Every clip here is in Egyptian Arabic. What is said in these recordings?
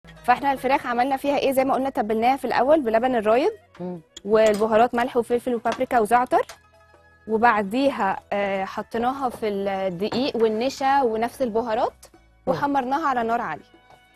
فاحنا الفراخ عملنا فيها ايه زي ما قلنا تبلناها في الاول بلبن الرايب مم. والبهارات ملح وفلفل وبابريكا وزعتر وبعديها آه، حطيناها في الدقيق والنشا ونفس البهارات وحمرناها على نار عاليه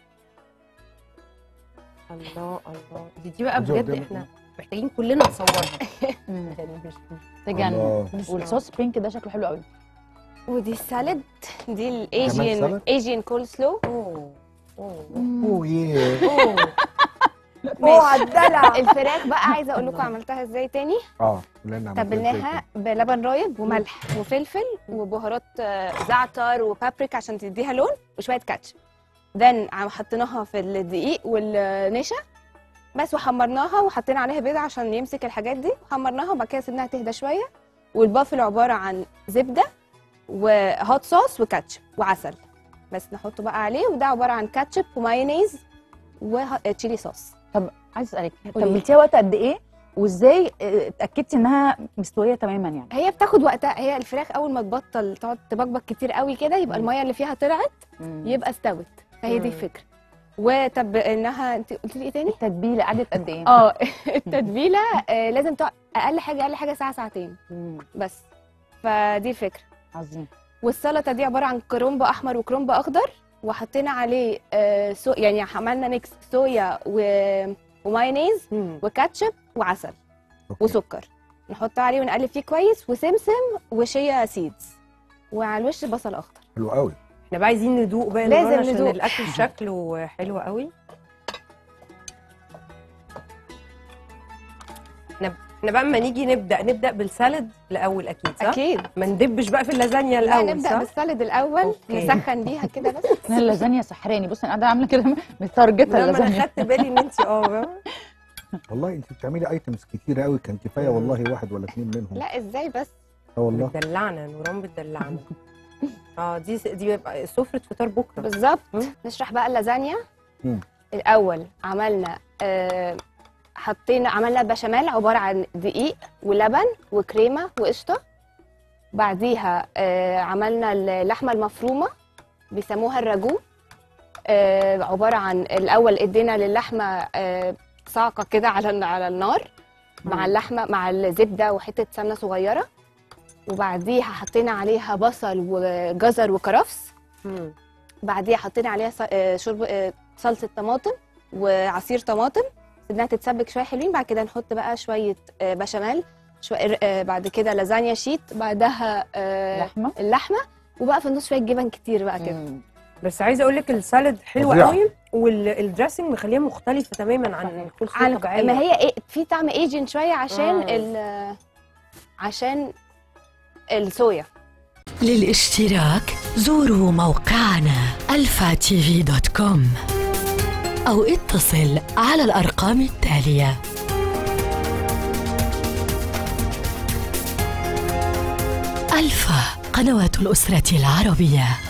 الله الله دي دي بقى دي بجد قدامك احنا محتاجين كلنا نصورها مم. يعني مش تجنن الله. والصوص بينك ده شكله حلو قوي ودي السالد دي كمان الايجين سالد؟ ايجين كول سلو اوه اوه اوه يه اوه اوه على الدلع الفراخ بقى عايزه اقول لكم عملتها ازاي تاني اه كلنا عملنا تبلناها بلبن رايب وملح وفلفل وبهارات آه، زعتر وبابريكا عشان تديها لون وشويه كاتشب دن حطيناها في الدقيق والنشا بس وحمرناها وحطينا عليها بيض عشان يمسك الحاجات دي وحمرناها وبعد كده سيبناها تهدى شويه والبافل عباره عن زبده وهوت صوص وكاتشب وعسل بس نحطه بقى عليه وده عباره عن كاتشب ومايونيز وتشيلي صوص طب عايز اسالك قولي. تبلتيها وقت قد ايه وازاي اه، اتاكدتي انها مستويه تماما يعني هي بتاخد وقتها هي الفراخ اول ما تبطل تقعد تبقبق كتير قوي كده يبقى مم. الميه اللي فيها طلعت مم. يبقى استوت فهي دي مم. الفكره وطب انها انت قلت لي ايه تاني التتبيله قعدت قد ايه اه التتبيله آه، لازم تقعد اقل حاجه اقل حاجه ساعه ساعتين مم. بس فدي الفكره عظيم والسلطه دي عباره عن كرومب احمر وكرومب اخضر وحطينا عليه آه، سو يعني عملنا ميكس صويا و... ومايونيز مم. وكاتشب وعسل أوكي. وسكر نحطه عليه ونقلب فيه كويس وسمسم وشيا سيدز وعلى الوش بصل اخضر حلو قوي احنا بقى عايزين ندوق بقى لازم لازم عشان ندوق. الاكل شكله حلو قوي احنا احنا بقى اما نيجي نبدا نبدا بالسالد الاول اكيد صح اكيد ما ندبش بقى في اللازانيا لا الاول نبدا صح بالسالد الاول أوكي. نسخن بيها كده بس انا اللازانيا سحراني بصي انا قاعده عامله كده متارجته لما انا اللازانيا خدت بالي ان انت اه بقى. والله انت بتعملي ايتمز كتيره قوي كان كفايه والله واحد ولا اثنين منهم لا ازاي بس اه والله بتدلعنا نوران بتدلعنا اه دي دي بيبقى سفره فطار بكره بالظبط مم. نشرح بقى اللازانيا مم. الاول عملنا آه حطينا عملنا بشاميل عباره عن دقيق ولبن وكريمه وقشطه بعديها آه عملنا اللحمه المفرومه بيسموها الراجو آه عباره عن الاول ادينا للحمه آه صعقه كده على الن- على النار مع اللحمه مع الزبده وحته سمنه صغيره وبعديها حطينا عليها بصل وجزر وكرفس مم. بعديها حطينا عليها ص- آه، شرب آه، صلصه طماطم وعصير طماطم سيبناها تتسبك شويه حلوين بعد كده نحط بقى شويه آه، بشاميل شويه آه، بعد كده لازانيا شيت بعدها آه، لحمه اللحمه وبقى في النص شويه جبن كتير بقى كده مم. بس عايزه اقول لك السالد حلو فظيعة. قوي والدريسنج مخليها مختلفه تماما عن صحيح. الكول سلو على الطبيعيه ما هي إيه في طعم ايجن شويه عشان آه. ال عشان الصويا للاشتراك زوروا موقعنا الفاتيفي دوت كوم أو اتصل على الأرقام التالية ألفا قنوات الأسرة العربية